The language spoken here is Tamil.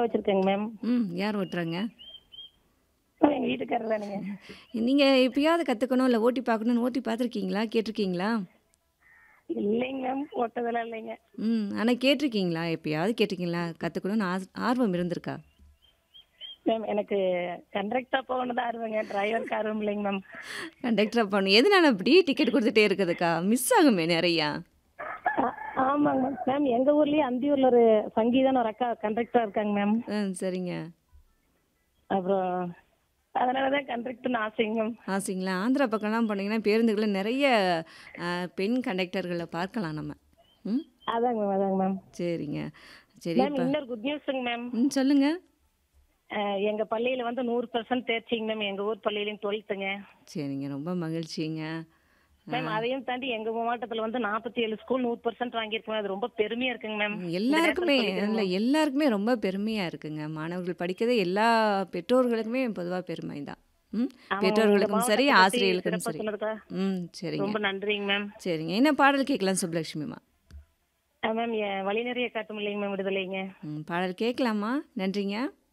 வச்சிருக்கேங்க மேம் ம் யார் ஓட்டுறாங்க எங்க வீட்டுக்காரர் தானுங்க நீங்கள் எப்பயாவது கற்றுக்கணும் இல்லை ஓட்டி பார்க்கணுன்னு ஓட்டி பார்த்துருக்கீங்களா கேட்டிருக்கீங்களா இல்லைங்க மேம் ஓட்டதெல்லாம் இல்லைங்க ம் ஆனால் கேட்டிருக்கீங்களா எப்பயாவது கேட்டிருக்கீங்களா கற்றுக்கணும்னு ஆஸ் ஆர்வம் இருந்திருக்கா மேம் எனக்கு கண்டக்டா போகணும் தான் ஆர்வங்க டிரைவருக்கு ஆர்வம் இல்லைங்க மேம் கண்டக்டராக பண்ணணும் எதனால அப்படி டிக்கெட் கொடுத்துட்டே இருக்குதுக்கா மிஸ் ஆகுமே நிறையா ஆ- ஆமாங்க மேம் மேம் எங்க ஊர்லயே அந்தியூர்ல ஒரு சங்கீதான் ஒரு அக்கா கண்டக்டரா இருக்காங்க மேம் ஆ சரிங்க அப்புறம் அதனாலதான் கண்டக்டர்னு ஆசைங்க மேம் ஆசைங்களா ஆந்திரா பக்கம்லாம் போனீங்கன்னா பேருந்துகளில் நிறைய ஆ, பெண் கண்டக்டர்களை பார்க்கலாம் நம்ம ம் அதாங்க மேம் அதாங்க மேம் சரிங்க சரி மேம் இப்போ இன்னொரு குட் நியூஸுங்க மேம் ம் சொல்லுங்கள் அஹ், எங்க பள்ளியில வந்து நூறு பர்சன்ட் தேர்ச்சிங்க மேம் எங்க ஊர் பள்ளியிலையும் டுவெல்த்துங்க சரிங்க ரொம்ப மகிழ்ச்சிங்க மேம் அதையும் தாண்டி எங்க மாவட்டத்துல வந்து நாற்பத்தி ஏழு ஸ்கூல் நூறு பர்சன்ட் வாங்கியிருக்கோம் அது ரொம்ப பெருமையா இருக்குங்க மேம் எல்லாருக்குமே இல்லை எல்லாருக்குமே ரொம்ப பெருமையாக இருக்குங்க மாணவர்கள் படிக்கிறதே எல்லா பெற்றோர்களுக்குமே பொதுவாக பெருமை தான் ம் பெற்றோர்களுக்கும் சரி ஆசிரியர்களுக்கும் சரி சொன்னதுக்கா ம் சரிங்க ரொம்ப நன்றிங்க மேம் சரிங்க என்ன பாடல் கேட்கலாம் சுப்லட்சுமிமா மேம் என் வழி நிறைய காட்டும் இல்லைங்க மேம் விடுதலைங்க ம் பாடல் கேட்கலாமா நன்றிங்க